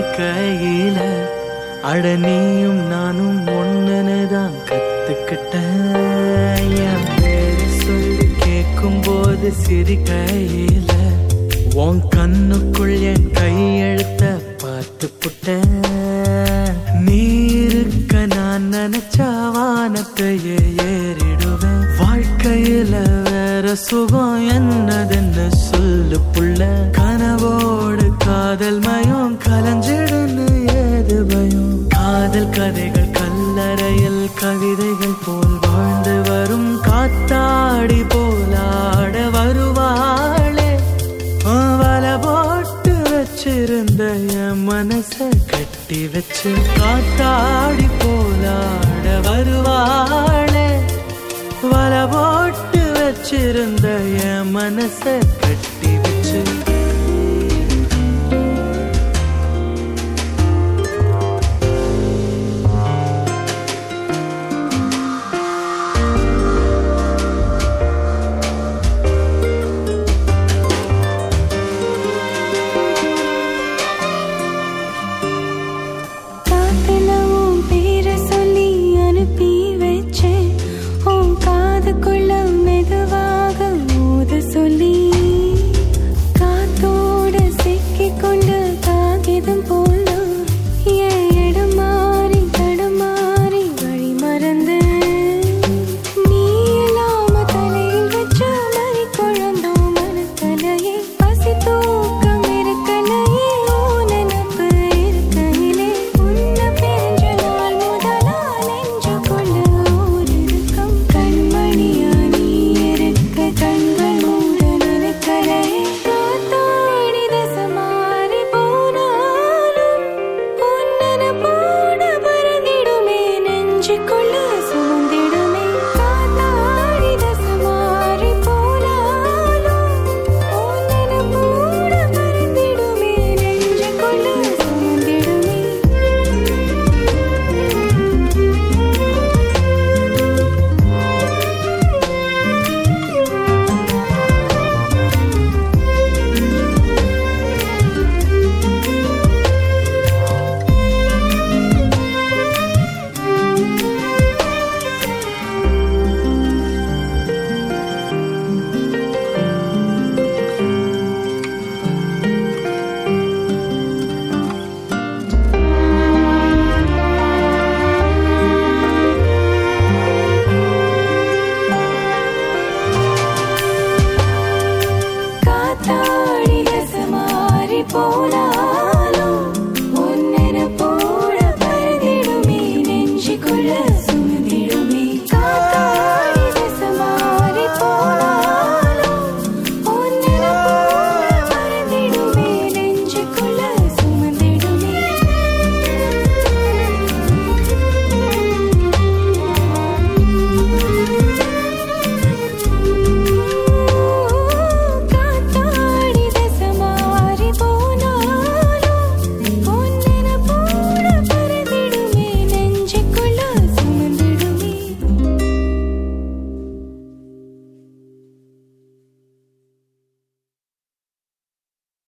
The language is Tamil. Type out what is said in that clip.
சிரிக்கையில அட நீயும் நானும் ஒண்ணுன்னு தான் கத்துக்கிட்டேன் என் பேரு சொல்லி கேட்கும் போது சிரிக்கையில உன் கண்ணுக்குள் என் கையெழுத்த பார்த்து புட்டேன் நீ இருக்க நான் நினைச்சா வானத்தையே ஏறிடுவேன் வாழ்க்கையில வேற சுகம் என்னதுன்னு சொல்லு புள்ள கனவோடு காதல் மயம் கலஞ்சிடுன்னு ஏது பயம் காதல் கதைகள் கல்லறையில் கவிதைகள் போல் வாழ்ந்து வரும் காத்தாடி போலாட வருவாளே வல போட்டு வச்சிருந்த என் மனச கட்டி வச்சு காத்தாடி போலாட வருவாளே வல போட்டு வச்சிருந்த என் மனச கட்டி